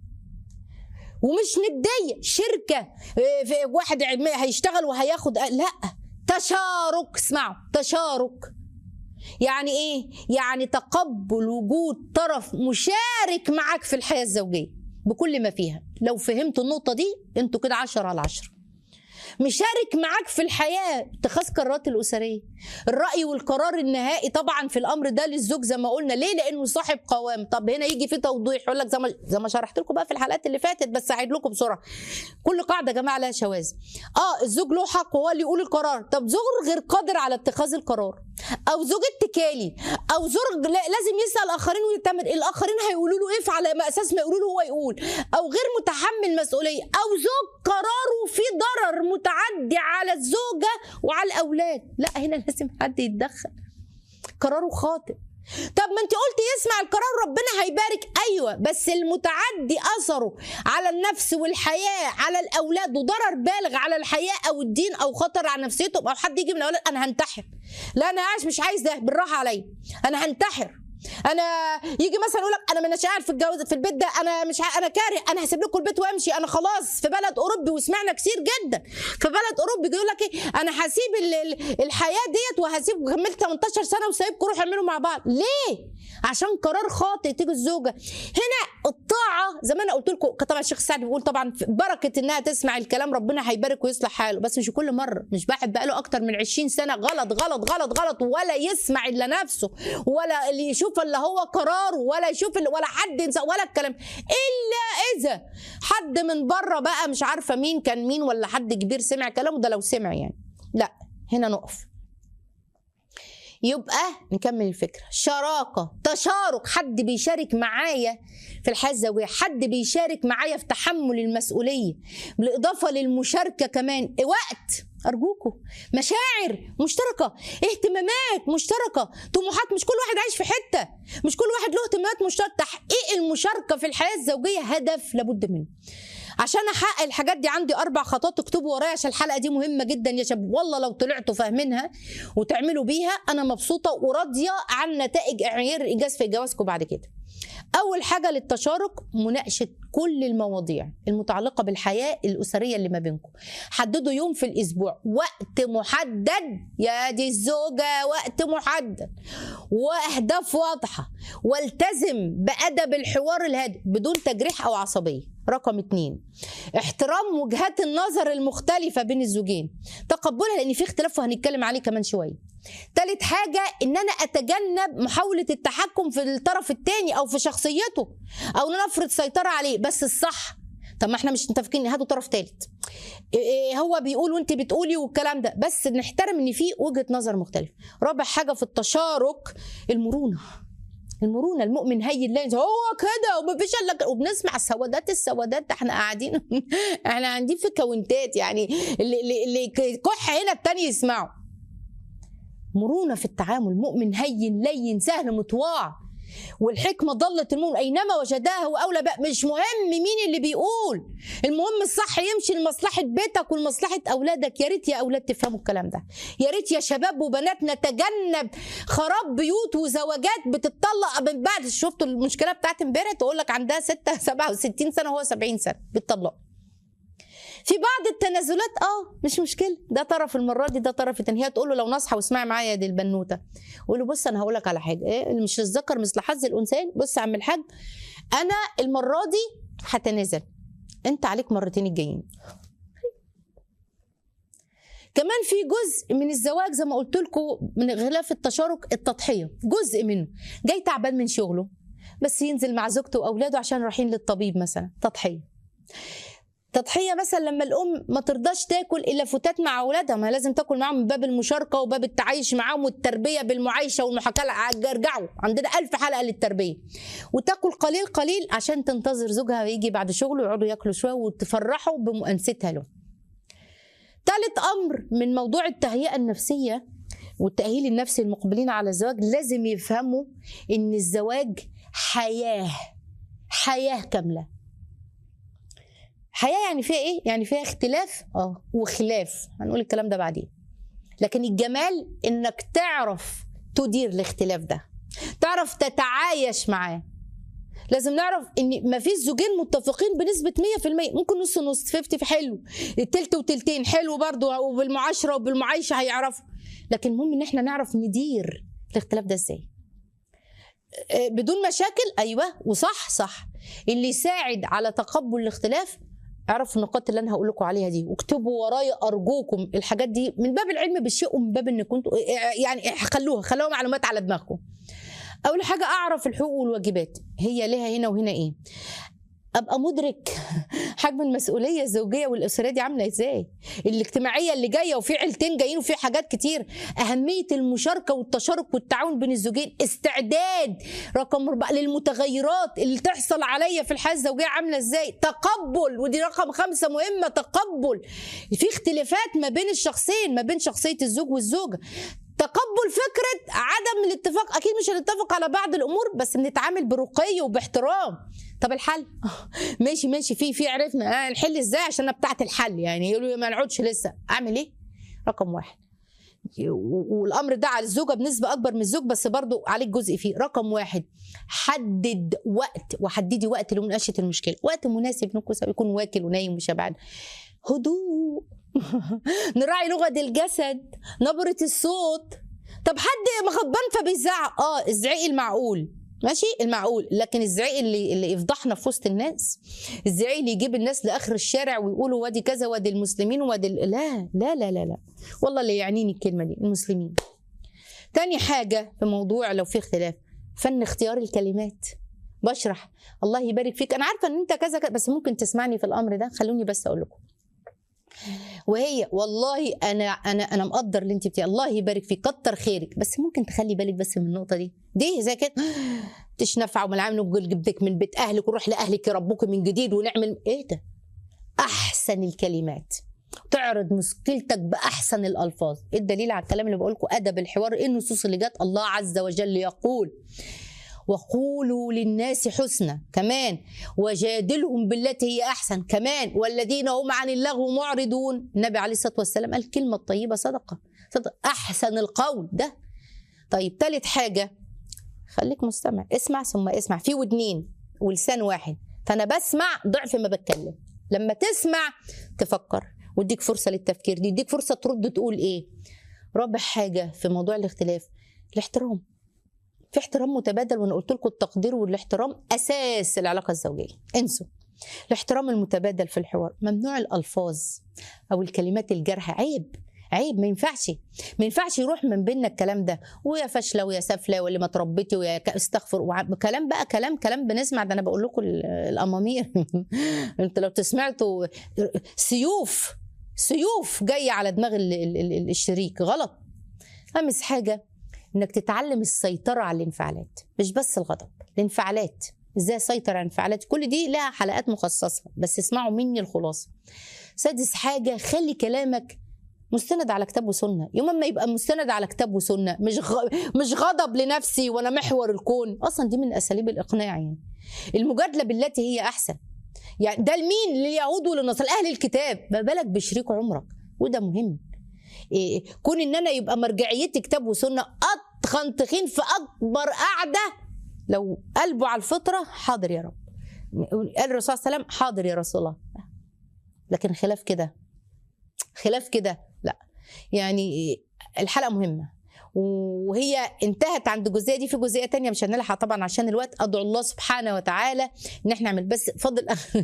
ومش نديه شركه إيه، في واحد عم- هيشتغل وهياخد لا تشارك اسمعوا تشارك يعني ايه يعني تقبل وجود طرف مشارك معك في الحياه الزوجيه بكل ما فيها لو فهمتوا النقطه دي انتوا كده عشرة على عشرة مشارك معاك في الحياه اتخاذ قرارات الاسريه الراي والقرار النهائي طبعا في الامر ده للزوج زي ما قلنا ليه لانه صاحب قوام طب هنا يجي في توضيح يقول لك زي ما زي ما شرحت لكم بقى في الحلقات اللي فاتت بس هعيد لكم بسرعه كل قاعده يا جماعه لها شواذ اه الزوج له حق هو اللي يقول القرار طب زوج غير قادر على اتخاذ القرار او زوج اتكالي او زوج لا- لازم يسال الاخرين ويتمر الاخرين هيقولوا له ايه على ما اساس ما يقولوا له هو يقول او غير متحمل مسؤوليه او زوج قراره في ضرر متعدي على الزوجه وعلى الاولاد لا هنا لازم حد يتدخل قراره خاطئ طب ما انت قلت يسمع القرار ربنا هيبارك ايوه بس المتعدي اثره على النفس والحياه على الاولاد وضرر بالغ على الحياه او الدين او خطر على نفسيتهم او حد يجي من الاولاد انا هنتحر لا انا عايش مش عايز ده بالراحه عليا انا هنتحر انا يجي مثلا يقول لك انا مش قاعد في الجواز في البيت ده انا مش ع... انا كاره انا هسيب لكم البيت وامشي انا خلاص في بلد اوروبي وسمعنا كتير جدا في بلد اوروبي يقول لك ايه انا هسيب ال- ال- الحياه ديت وهسيب كملت 18 سنه وسايبكم روحوا اعملوا مع بعض ليه عشان قرار خاطئ تيجي الزوجه هنا الطاعه زي ما انا قلت لكم طبعا الشيخ سعد بيقول طبعا بركه انها تسمع الكلام ربنا هيبارك ويصلح حاله بس مش كل مره مش واحد بقى له اكتر من 20 سنه غلط غلط غلط غلط ولا يسمع الا نفسه ولا اللي يشوف اللي هو قراره ولا يشوف اللي ولا حد ينسى ولا الكلام الا اذا حد من بره بقى مش عارفه مين كان مين ولا حد كبير سمع كلامه ده لو سمع يعني لا هنا نقف يبقى نكمل الفكره شراكه تشارك حد بيشارك معايا في الحياه الزوجيه حد بيشارك معايا في تحمل المسؤوليه بالاضافه للمشاركه كمان وقت ارجوكم مشاعر مشتركه اهتمامات مشتركه طموحات مش كل واحد عايش في حته مش كل واحد له اهتمامات مشتركه تحقيق المشاركه في الحياه الزوجيه هدف لابد منه عشان احقق الحاجات دي عندي اربع خطوات اكتبوا ورايا عشان الحلقه دي مهمه جدا يا شباب والله لو طلعتوا فاهمينها وتعملوا بيها انا مبسوطه وراضيه عن نتائج غير ايجاز في جوازكم بعد كده اول حاجه للتشارك مناقشه كل المواضيع المتعلقه بالحياه الاسريه اللي ما بينكم حددوا يوم في الاسبوع وقت محدد يا دي الزوجه وقت محدد واهداف واضحه والتزم بادب الحوار الهادئ بدون تجريح او عصبيه رقم اتنين احترام وجهات النظر المختلفة بين الزوجين تقبلها لأن في اختلاف وهنتكلم عليه كمان شوية تالت حاجة إن أنا أتجنب محاولة التحكم في الطرف التاني أو في شخصيته أو إن أنا أفرض سيطرة عليه بس الصح طب ما احنا مش متفقين هاتوا طرف تالت إيه إيه هو بيقول وانت بتقولي والكلام ده بس نحترم ان في وجهه نظر مختلفه رابع حاجه في التشارك المرونه المرونه المؤمن هين لا ينسى. هو كده ومفيش الا كده. وبنسمع السوادات السوادات ده احنا قاعدين احنا قاعدين في كونتات يعني اللي, اللي, اللي كح هنا التاني يسمعه مرونه في التعامل مؤمن هين لين سهل مطواع والحكمه ضلت المؤمن اينما وجداه واولى بقى مش مهم مين اللي بيقول المهم الصح يمشي لمصلحه بيتك ولمصلحه اولادك يا ريت يا اولاد تفهموا الكلام ده يا ريت يا شباب وبنات نتجنب خراب بيوت وزواجات بتطلق من بعد شفتوا المشكله بتاعت امبارح تقول لك عندها 6 67 سنه وهو 70 سنه بتطلق في بعض التنازلات اه مش مشكله ده طرف المره دي ده طرف التاني هي تقول له لو نصحى واسمعي معايا دي البنوته قول له بص انا هقول لك على حاجه إيه اللي مش الذكر مثل حظ الانثيين بص يا عم الحاج انا المره دي هتنازل انت عليك مرتين الجايين كمان في جزء من الزواج زي ما قلت لكم من غلاف التشارك التضحيه جزء منه جاي تعبان من شغله بس ينزل مع زوجته واولاده عشان رايحين للطبيب مثلا تضحيه تضحيه مثلا لما الام ما ترضاش تاكل الا فتات مع اولادها ما لازم تاكل معاهم من باب المشاركه وباب التعايش معاهم والتربيه بالمعايشه والمحاكاه ارجعوا عندنا ألف حلقه للتربيه وتاكل قليل قليل عشان تنتظر زوجها ويجي بعد شغله ويقعدوا ياكلوا شويه وتفرحوا بمؤانستها له ثالث امر من موضوع التهيئه النفسيه والتاهيل النفسي المقبلين على الزواج لازم يفهموا ان الزواج حياه حياه كامله حياه يعني فيها ايه يعني فيها اختلاف اه وخلاف هنقول الكلام ده بعدين لكن الجمال انك تعرف تدير الاختلاف ده تعرف تتعايش معاه لازم نعرف ان ما فيش زوجين متفقين بنسبه 100% ممكن نص نص 50 في حلو التلت وتلتين حلو برضو وبالمعاشره وبالمعايشه هيعرفوا لكن المهم ان احنا نعرف ندير الاختلاف ده ازاي آه، بدون مشاكل ايوه وصح صح اللي يساعد على تقبل الاختلاف اعرفوا النقاط اللي انا هقول لكم عليها دي واكتبوا ورايا ارجوكم الحاجات دي من باب العلم بالشيء ومن باب ان كنتوا يعني خلوها خلوها معلومات على دماغكم اول حاجه اعرف الحقوق والواجبات هي لها هنا وهنا ايه ابقى مدرك حجم المسؤوليه الزوجيه والاسريه دي عامله ازاي الاجتماعيه اللي جايه وفي عيلتين جايين وفي حاجات كتير اهميه المشاركه والتشارك والتعاون بين الزوجين استعداد رقم أربعة للمتغيرات اللي تحصل عليا في الحياه الزوجيه عامله ازاي تقبل ودي رقم خمسة مهمه تقبل في اختلافات ما بين الشخصين ما بين شخصيه الزوج والزوجه تقبل فكره عدم الاتفاق اكيد مش هنتفق على بعض الامور بس بنتعامل برقي وباحترام طب الحل ماشي ماشي في في عرفنا آه الحل ازاي عشان انا بتاعت الحل يعني يقولوا ما نقعدش لسه اعمل ايه رقم واحد و- والامر ده على الزوجه بنسبه اكبر من الزوج بس برضو عليك جزء فيه رقم واحد حدد وقت وحددي وقت لمناقشه المشكله وقت مناسب نكون يكون واكل ونايم وشبعان هدوء نراعي لغه الجسد نبره الصوت طب حد مغضبان فبيزعق اه الزعيق المعقول ماشي المعقول لكن الزعيق اللي اللي يفضحنا في وسط الناس الزعيق اللي يجيب الناس لاخر الشارع ويقولوا وادي كذا وادي المسلمين وادي ال- لا لا لا لا لا والله اللي يعنيني الكلمه دي المسلمين تاني حاجه في موضوع لو في اختلاف فن اختيار الكلمات بشرح الله يبارك فيك انا عارفه ان انت كذا كذا بس ممكن تسمعني في الامر ده خلوني بس اقول لكم وهي والله انا انا انا مقدر اللي انت بتقولي الله يبارك فيك كتر خيرك بس ممكن تخلي بالك بس من النقطه دي دي زي كده مش نافعه وملعب نقول جبتك من بيت اهلك وروح لاهلك يربوك من جديد ونعمل ايه ده احسن الكلمات تعرض مشكلتك باحسن الالفاظ إيه الدليل على الكلام اللي بقول لكم ادب الحوار ايه النصوص اللي جت الله عز وجل يقول وقولوا للناس حسنا كمان وجادلهم بالتي هي احسن كمان والذين هم عن اللغو معرضون النبي عليه الصلاه والسلام قال الكلمه الطيبه صدقه صدق احسن القول ده طيب ثالث حاجه خليك مستمع اسمع ثم اسمع في ودنين ولسان واحد فانا بسمع ضعف ما بتكلم لما تسمع تفكر واديك فرصه للتفكير دي يديك فرصه ترد تقول ايه رابع حاجه في موضوع الاختلاف الاحترام في احترام متبادل وانا قلت لكم التقدير والاحترام اساس العلاقه الزوجيه انسوا الاحترام المتبادل في الحوار ممنوع الالفاظ او الكلمات الجارحه عيب عيب ما ينفعش ما ينفعش يروح من بيننا الكلام ده ويا فاشله ويا سافله واللي ما تربيتي ويا ك- استغفر وع- كلام بقى كلام كلام بنسمع ده انا بقول لكم ال- الامامير انت لو تسمعتوا سيوف سيوف جايه على دماغ ال- ال- ال- الشريك غلط خامس حاجه انك تتعلم السيطره على الانفعالات مش بس الغضب الانفعالات ازاي اسيطر على الانفعالات كل دي لها حلقات مخصصه بس اسمعوا مني الخلاصه سادس حاجه خلي كلامك مستند على كتاب وسنه يوم ما يبقى مستند على كتاب وسنه مش غ... مش غضب لنفسي وانا محور الكون اصلا دي من اساليب الاقناع يعني المجادله بالتي هي احسن يعني ده لمين لليهود وللنصارى اهل الكتاب ما بالك بشريك عمرك وده مهم إيه كون ان انا يبقى مرجعيتي كتاب وسنه اتخن تخين في اكبر قعده لو قلبه على الفطره حاضر يا رب قال الرسول صلى الله عليه وسلم حاضر يا رسول الله لكن خلاف كده خلاف كده لا يعني الحلقه مهمه وهي انتهت عند الجزئيه دي في جزئيه تانية مش هنلحق طبعا عشان الوقت ادعو الله سبحانه وتعالى ان احنا نعمل بس فاضل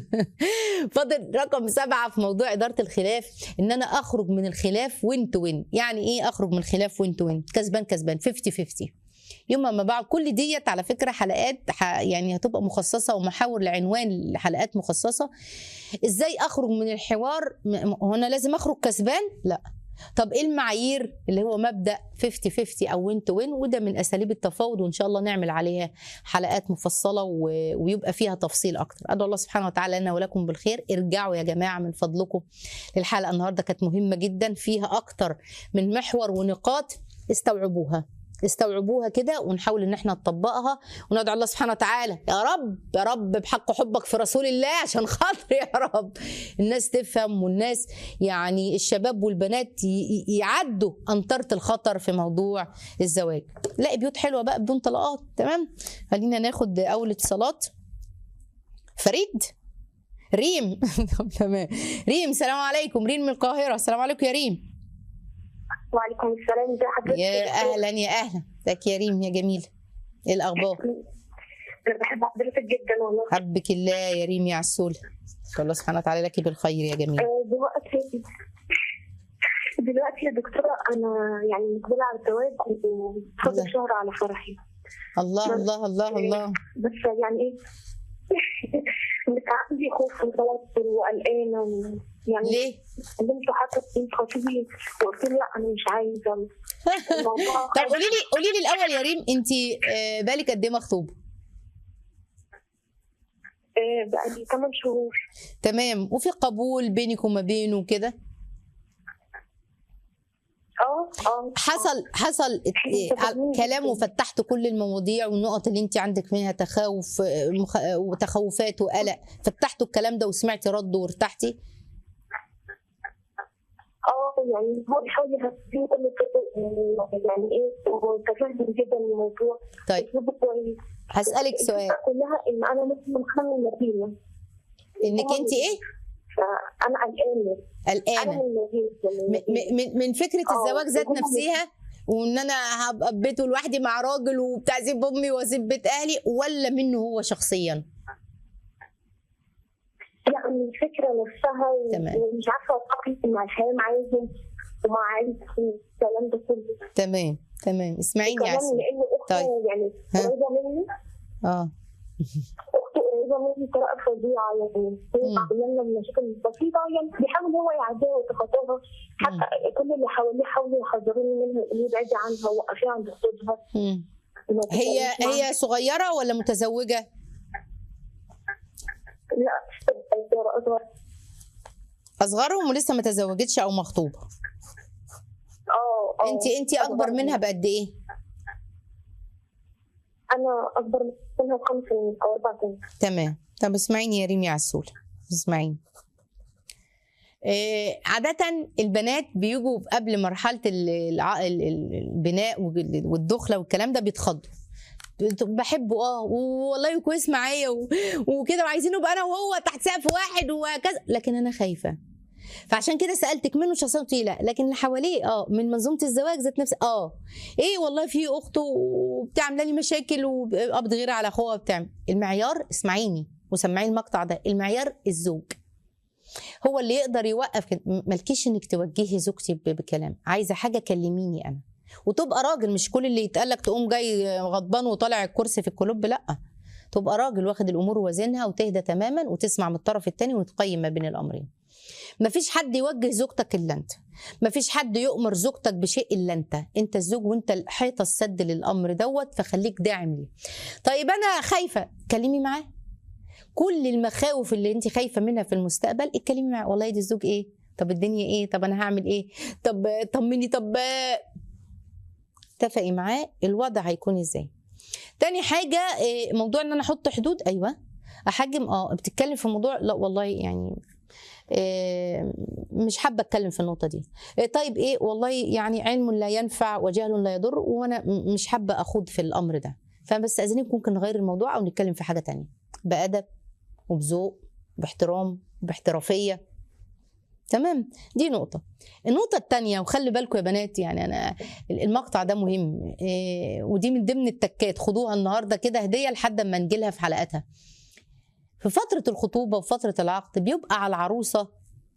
فاضل رقم سبعه في موضوع اداره الخلاف ان انا اخرج من الخلاف وين تو وين يعني ايه اخرج من الخلاف وين تو وين كسبان كسبان 50 50 يوم ما بعد كل ديت على فكره حلقات ح- يعني هتبقى مخصصه ومحاور لعنوان لحلقات مخصصه ازاي اخرج من الحوار م- هو انا لازم اخرج كسبان لا طب ايه المعايير اللي هو مبدا 50 50 او وين تو وين وده من اساليب التفاوض وان شاء الله نعمل عليها حلقات مفصله و- ويبقى فيها تفصيل اكتر ادعو الله سبحانه وتعالى لنا ولكم بالخير ارجعوا يا جماعه من فضلكم للحلقه النهارده كانت مهمه جدا فيها اكتر من محور ونقاط استوعبوها استوعبوها كده ونحاول ان احنا نطبقها وندعو الله سبحانه وتعالى يا رب يا رب بحق حبك في رسول الله عشان خاطر يا رب الناس تفهم والناس يعني الشباب والبنات ي- ي- يعدوا أنطرة الخطر في موضوع الزواج لا بيوت حلوة بقى بدون طلاقات تمام خلينا ناخد أول اتصالات فريد ريم طب تمام ريم سلام عليكم ريم من القاهرة السلام عليكم يا ريم
وعليكم السلام ازي حضرتك
يا أهلا يا أهلا ازيك يا ريم يا جميلة إيه الأخبار
انا بحب حضرتك جدا والله
حبك الله يا ريم يا عسول الله سبحانه وتعالى لك بالخير يا جميل
آه، دلوقتي دلوقتي يا دكتورة أنا يعني مقبلة على الزواج
الله.
وفاضل شهر على فرحي
الله الله الله الله
بس يعني إيه بس عندي خوف وتوتر وقلقانة و- يعني
ليه؟
كلمته حتى بنت خطيبي وقلت له لا أنا مش عايزة الموضوع
طب قولي لي قولي لي الاول يا ريم انت بالك قد ايه مخطوبه
آه، بقالي 8 شهور
تمام وفي قبول بينك وما بينه كده
اه اه
حصل حصل إيه، ع- كلام وفتحت كل المواضيع والنقط اللي انت عندك منها تخوف آه، مخ... آه، وتخوفات وقلق فتحتوا الكلام ده وسمعتي رد وارتحتي
اه يعني هو بيحاول يهديني كل الطرق يعني ايه ومتفهم جدا الموضوع
طيب
اسلوبه كويس
هسالك سؤال
الفكرة كلها ان انا مثلا محمل نتيجه
انك انت ايه
فانا قلقانه انا
قلقانه
من النتيجه
م- م- من من فكره
آه،
الزواج ذات
وهم-
نفسها وان انا هبقى في بيته لوحدي مع راجل وبتاع اسيب امي واسيب بيت اهلي ولا منه هو شخصيا
يعني الفكره نفسها و-
تمام.
ومش عارفه اتاقلم مع الحياه معاهم ومع عيلتي والكلام ده كله
تمام تمام اسمعيني يا
وكمان
عسل
لان اخته
طيب.
يعني
ها.
قريبه مني
اه
اخته قريبه بيتعامل معاه بطريقه فظيعه يعني هو
مم.
عامل لنا المشاكل بسيطه يعني بيحاول هو يعديها ويتخطاها حتى كل اللي حواليه حاولوا يحذروني منها ان يبعدي عنها وقفيها عند حدودها
مم.
وما
هي
تتكلمش معاها.
هي صغيره ولا متزوجه
لا صغيرة اصغر
اصغرهم ولسه ما تزوجتش او مخطوبه
اه اه
انت انت اكبر
أصغر
منها بقد ايه
انا اكبر منها بخمس سنين او اربع سنين
تمام طب اسمعيني يا ريمي عسول اسمعيني آه، عادة البنات بيجوا قبل مرحلة ال- الع- ال- ال- البناء وال- والدخلة والكلام ده بيتخضوا بحبه اه والله كويس معايا و- وكده وعايزين نبقى انا وهو تحت سقف واحد وكذا لكن انا خايفه فعشان كده سالتك منه شخصيه طويله لكن اللي حواليه اه من منظومه الزواج ذات نفسها اه ايه والله في اخته وبتاع عامله لي مشاكل وقبض غير على اخوها بتعمل المعيار اسمعيني وسمعي المقطع ده المعيار الزوج هو اللي يقدر يوقف كده م- مالكيش انك توجهي زوجتي ب- بكلام عايزه حاجه كلميني انا وتبقى راجل مش كل اللي يتقال لك تقوم جاي غضبان وطالع الكرسي في الكلوب لا تبقى راجل واخد الامور وزنها وتهدى تماما وتسمع من الطرف الثاني وتقيم ما بين الامرين مفيش حد يوجه زوجتك الا انت مفيش حد يؤمر زوجتك بشيء الا انت انت الزوج وانت الحيطه السد للامر دوت فخليك داعم ليه طيب انا خايفه كلمي معاه كل المخاوف اللي انت خايفه منها في المستقبل اتكلمي معاه والله دي الزوج ايه طب الدنيا ايه طب انا هعمل ايه طب طمني طب اتفقي معاه الوضع هيكون ازاي تاني حاجه إيه، موضوع ان انا احط حدود ايوه احجم اه بتتكلم في موضوع لا والله يعني إيه، مش حابه اتكلم في النقطه دي إيه، طيب ايه والله يعني علم لا ينفع وجهل لا يضر وانا م- مش حابه اخوض في الامر ده فبس اذنك ممكن نغير الموضوع او نتكلم في حاجه تانية بادب وبذوق باحترام باحترافيه تمام دي نقطة النقطة التانية وخلي بالكم يا بنات يعني أنا المقطع ده مهم إيه ودي من ضمن التكات خدوها النهاردة كده هدية لحد ما نجيلها في حلقاتها في فترة الخطوبة وفترة العقد بيبقى على العروسة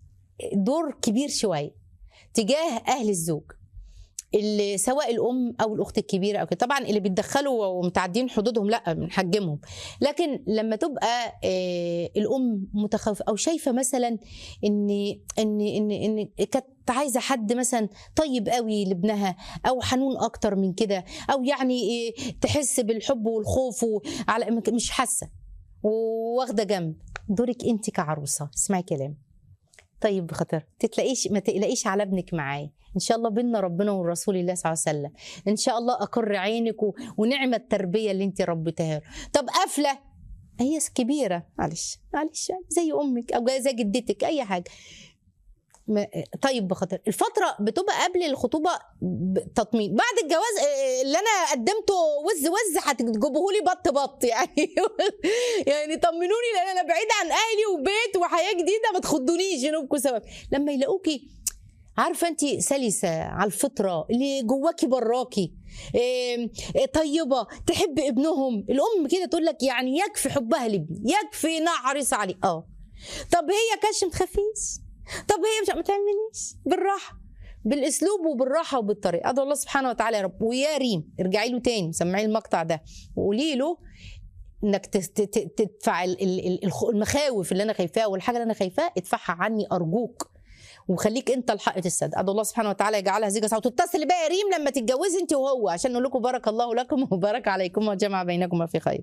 دور كبير شوية تجاه أهل الزوج اللي سواء الام او الاخت الكبيره او كده طبعا اللي بيتدخلوا ومتعدين حدودهم لا بنحجمهم لكن لما تبقى آه، الام متخوفه او شايفه مثلا ان ان ان ان كانت عايزه حد مثلا طيب قوي لابنها او حنون اكتر من كده او يعني آه، تحس بالحب والخوف على مش حاسه واخده جنب دورك انت كعروسه اسمعي كلام طيب بخاطر تتلاقيش ما تقلقيش على ابنك معايا ان شاء الله بينا ربنا والرسول الله صلى الله عليه وسلم ان شاء الله اقر عينك و... ونعمه التربيه اللي انت ربيتها له. طب قافله هي كبيره معلش معلش زي امك او زي جدتك اي حاجه ما- طيب بخاطر الفترة بتبقى قبل الخطوبة ب- تطمين بعد الجواز آه، اللي أنا قدمته وز وز هتجيبوه لي بط بط يعني يعني طمنوني لأن أنا بعيدة عن أهلي وبيت وحياة جديدة ما تخضونيش جنوبكم سبب لما يلاقوكي عارفه انت سلسه على الفطره اللي جواكي براكي إيه إيه طيبه تحب ابنهم الام كده تقول لك يعني يكفي حبها لابني يكفي انها حريصه عليه اه طب هي كاش ما تخافيش طب هي مش ما تعمليش بالراحه بالاسلوب وبالراحه وبالطريقه ادعو الله سبحانه وتعالى يا رب ويا ريم ارجعي له تاني سمعي المقطع ده وقولي له انك تس- ت- ت- تدفع ال- ال- ال- الخ- المخاوف اللي انا خايفاها والحاجه اللي انا خايفاها ادفعها عني ارجوك وخليك انت الحائط السد ادعو الله سبحانه وتعالى يجعلها زيجة سعيدة وتتصل بقى يا ريم لما تتجوزي انت وهو عشان نقول لكم بارك الله لكم وبارك عليكم وجمع بينكما في خير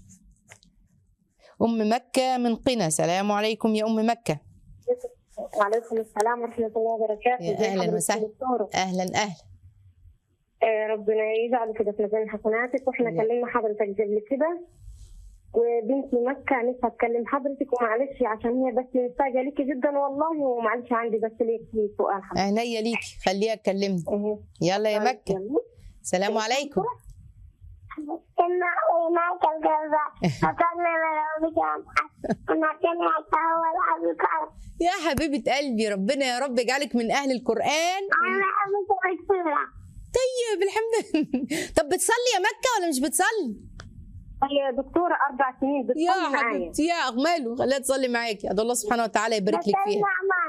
ام مكه من قنا سلام عليكم يا ام مكه
وعليكم السلام ورحمة الله وبركاته
يا
ازي
أهلاً
حضرتك
وسهلاً.
يا دكتورة؟
اهلا اهلا
آه، ربنا يجعل كده في ميزان حسناتك واحنا
يا.
كلمنا حضرتك قبل كده وبنتي مكة نفسها تكلم حضرتك ومعلش عشان هي بس مستعجلة ليكي جدا والله ومعلش عندي بس ليكي سؤال حضرتك
عينيا ليكي خليها تكلمني
إيه.
يلا يا مكه
يلا.
سلام عليكم
كنا هناك الجزاء فكنا نلعب كنا كنا أول أذكار
يا حبيبه قلبي ربنا يا رب يجعلك من اهل القران
أنا أبو دكتورة
طيب الحمد لله طب بتصلي يا مكه ولا مش بتصلي
هي دكتورة أربع سنين
يا
بتصلي معايا
حبيبتي يا اغماله خليها تصلي معاكي ادعو الله سبحانه وتعالى يبارك لك فيها
ماما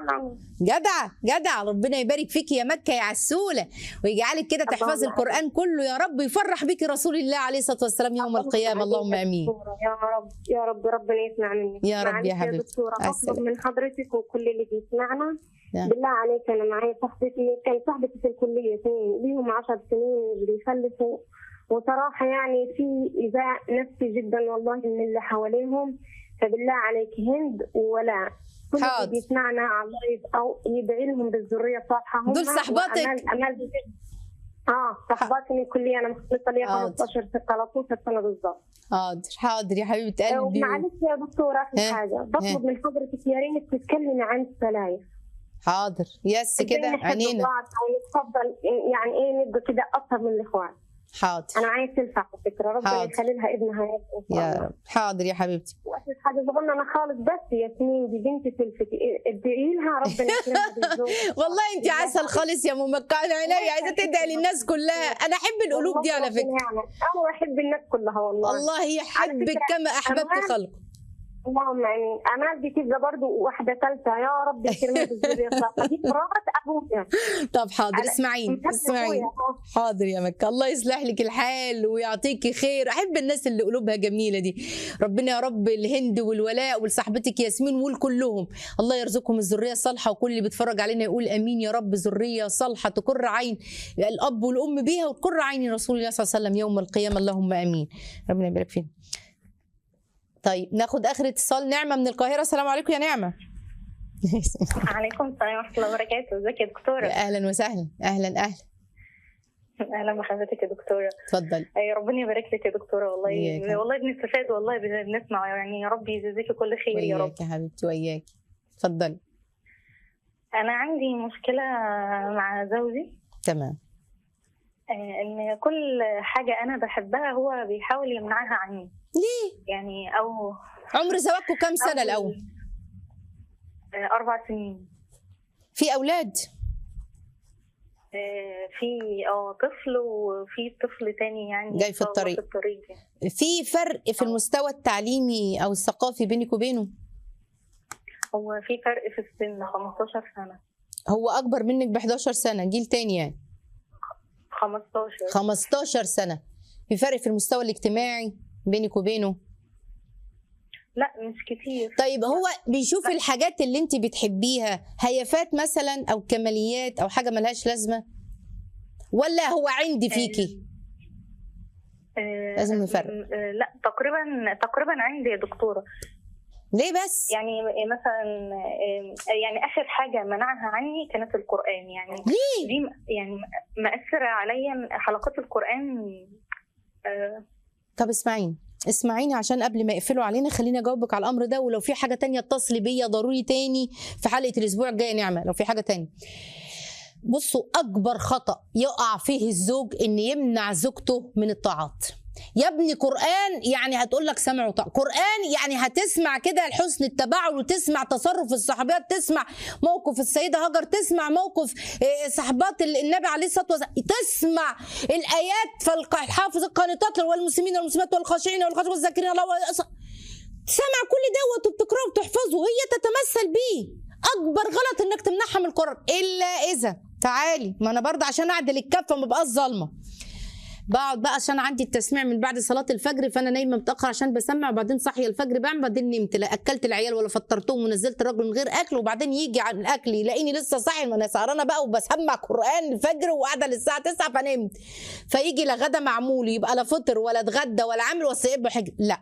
نعم
جدعه جدعه ربنا يبارك فيك يا مكه يا عسوله ويجعلك كده تحفظي
اللهم
القران كله يا رب يفرح بيك رسول الله عليه الصلاه والسلام يوم القيامه اللهم امين
دكتورة، يا رب يا رب ربنا يسمع منك
يا رب يا
معلش
حبيبتي.
دكتورة
مع
بطلب
السلامة.
من حضرتك وكل اللي بيسمعنا
نعم.
بالله عليك انا معايا صاحبتي كان صاحبتي في الكليه سنين ليهم عشر سنين مش بيخلفوا وصراحه يعني في ايذاء نفسي جدا والله من اللي حواليهم فبالله عليك هند ولا كل
حاضر.
اللي بيسمعنا الله يب- او يدعي لهم بالذريه الصالحه هم
دول صحباتك؟
وأمال- امال بجد. اه صحباتي من الكليه انا مخلصه لي
حاضر.
15 13 سنه بالضبط
حاضر حاضر يا حبيبه قلبي
ومعلش يا دكتورة في
ها؟
حاجة بطلب من حضرتك يا ريت تتكلمي عن السلايف
حاضر يس
إزاي
كده
نحب
عينينا
بعض أو نتفضل يعني إيه نبقى كده أكثر من الإخوان
حاضر
أنا عايز تنفع على فكرة ربنا
حاضر.
يخلي لها ابنها يا رب إن شاء
يا
الله.
رب حاضر يا حبيبتي
وأساس حاجة صغننة خالص بس ياسمين دي بنتي تلفتي ادعي لها ربنا يكرمها بالزوج
والله انت عسل خالص يا ام مكه انا عينيا عايزه تدعي للناس كلها انا احب القلوب دي على
والله
فكره
ربنا يعلم. أنا بحب الناس كلها والله
الله يحبك
فكرة
كما احببت
أمان.
خلقه
اللهم امين امال دي تبقى برضه واحده ثالثه يا رب يكرمها بالذريه الصالحه دي مرات ابوها
طب حاضر
أنا-
اسمعيني
مثل
اسمعيني
أبويا أهو.
حاضر يا مكة الله يصلح لك الحال ويعطيكي خير أحب الناس اللي قلوبها جميلة دي ربنا يا رب الهند والولاء ولصاحبتك ياسمين والكلهم الله يرزقهم الذرية الصالحة وكل اللي بيتفرج علينا يقول أمين يا رب ذرية صالحة تقر عين الأب والأم بيها وتقر عين رسول الله صلى الله عليه وسلم يوم القيامة اللهم أمين ربنا يبارك فينا طيب ناخد آخر اتصال نعمة من القاهرة السلام عليكم يا نعمة
عليكم السلام ورحمة الله وبركاته ازيك يا دكتورة
أهلا وسهلا أهلا أهلا
أهلا بحضرتك يا دكتورة
اتفضل
أي ربنا يبارك لك يا دكتورة والله
إياك.
والله بنستفاد والله بنسمع يعني يا رب يجزيكي كل خير يا رب
وياك يا حبيبتي وياك اتفضلي
أنا عندي مشكلة مع زوجي
تمام
آه، إن كل حاجة أنا بحبها هو بيحاول يمنعها عني
ليه
يعني أو
عمر زواجكم كام سنه
أو-
الاول
آه، أربع سنين
في اولاد
آه، في اه طفل وفي طفل تاني يعني
جاي
إن
في
شاء الله
الطريق.
في الطريق يعني.
في فرق في المستوى التعليمي او الثقافي بينك وبينه
هو في فرق في السن 15 سنة
هو اكبر منك ب 11 سنه جيل تاني يعني
15
15 سنه في فرق في المستوى الاجتماعي بينك وبينه
لا مش كتير
طيب هو بيشوف الحاجات اللي انت بتحبيها هيافات مثلا او كماليات او حاجه ملهاش لازمه ولا هو عندي فيكي
آه،
لازم نفرق.
م- آه، لا تقريبا تقريبا عندي يا دكتوره
ليه بس
يعني مثلا آه، يعني اخر حاجه منعها عني كانت القران يعني
ليه
دي م- يعني مأثره عليا حلقات القران آه،
طب اسمعيني اسمعيني عشان قبل ما يقفلوا علينا خليني اجاوبك على الامر ده ولو في حاجه تانية اتصلي بيا ضروري تاني في حلقه الاسبوع الجاي نعمه لو في حاجه تانية بصوا اكبر خطا يقع فيه الزوج ان يمنع زوجته من الطاعات يا ابني قران يعني هتقول لك سمع وطاعه قران يعني هتسمع كده الحسن التباعد وتسمع تصرف الصحابيات تسمع موقف السيده هاجر تسمع موقف آه، صحبات النبي عليه الصلاه والسلام تسمع الايات فالحافظ القانتات والمسلمين والمسلمات والخاشعين والخاشعين والذاكرين الله وأص- سمع كل دوت وبتقراه وبتحفظه وهي تتمثل بيه اكبر غلط انك تمنعها من القران الا اذا تعالي ما انا برضه عشان اعدل الكفه ما بقاش ظالمه بقعد بقى عشان عندي التسميع من بعد صلاه الفجر فانا نايمه متاخر عشان بسمع وبعدين صاحيه الفجر بعمل بعدين نمت لا اكلت العيال ولا فطرتهم ونزلت الراجل من غير اكل وبعدين يجي عن الاكل يلاقيني لسه صاحي ما انا سهرانه بقى وبسمع قران الفجر وقاعده للساعه 9 فنمت فيجي لا غدا معمول يبقى لا فطر ولا اتغدى ولا عامل وسيب حاجه لا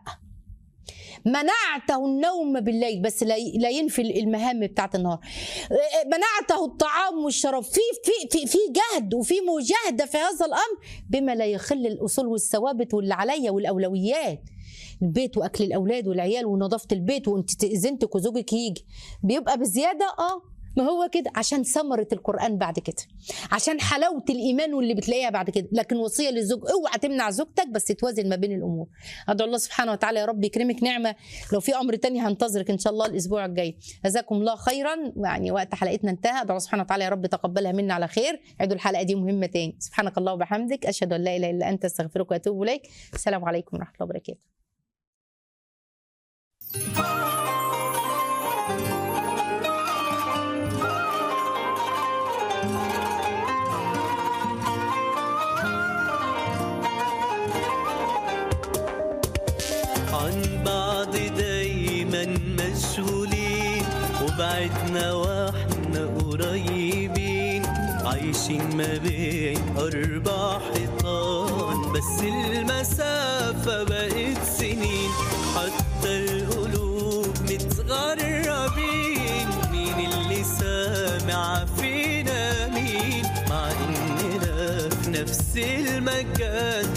منعته النوم بالليل بس لا لا ينفي المهام بتاعت النهار منعته الطعام والشراب في في في في جهد وفي مجاهده في هذا الامر بما لا يخل الاصول والثوابت واللي عليا والاولويات البيت واكل الاولاد والعيال ونظافه البيت وانت تاذنتك وزوجك يجي بيبقى بزياده اه ما هو كده عشان ثمرة القرآن بعد كده عشان حلاوة الإيمان واللي بتلاقيها بعد كده لكن وصية للزوج اوعى تمنع زوجتك بس توازن ما بين الأمور أدعو الله سبحانه وتعالى يا رب يكرمك نعمة لو في أمر تاني هنتظرك إن شاء الله الأسبوع الجاي جزاكم الله خيرا يعني وقت حلقتنا انتهى أدعو الله سبحانه وتعالى يا رب تقبلها منا على خير عيدوا الحلقة دي مهمة تاني سبحانك الله وبحمدك أشهد أن لا إله إلا أنت أستغفرك وأتوب إليك السلام عليكم ورحمة الله وبركاته
وبعدنا واحنا قريبين عايشين ما بين أربع حيطان بس المسافة بقت سنين حتى القلوب متغربين مين اللي سامع فينا مين مع إننا في نفس المكان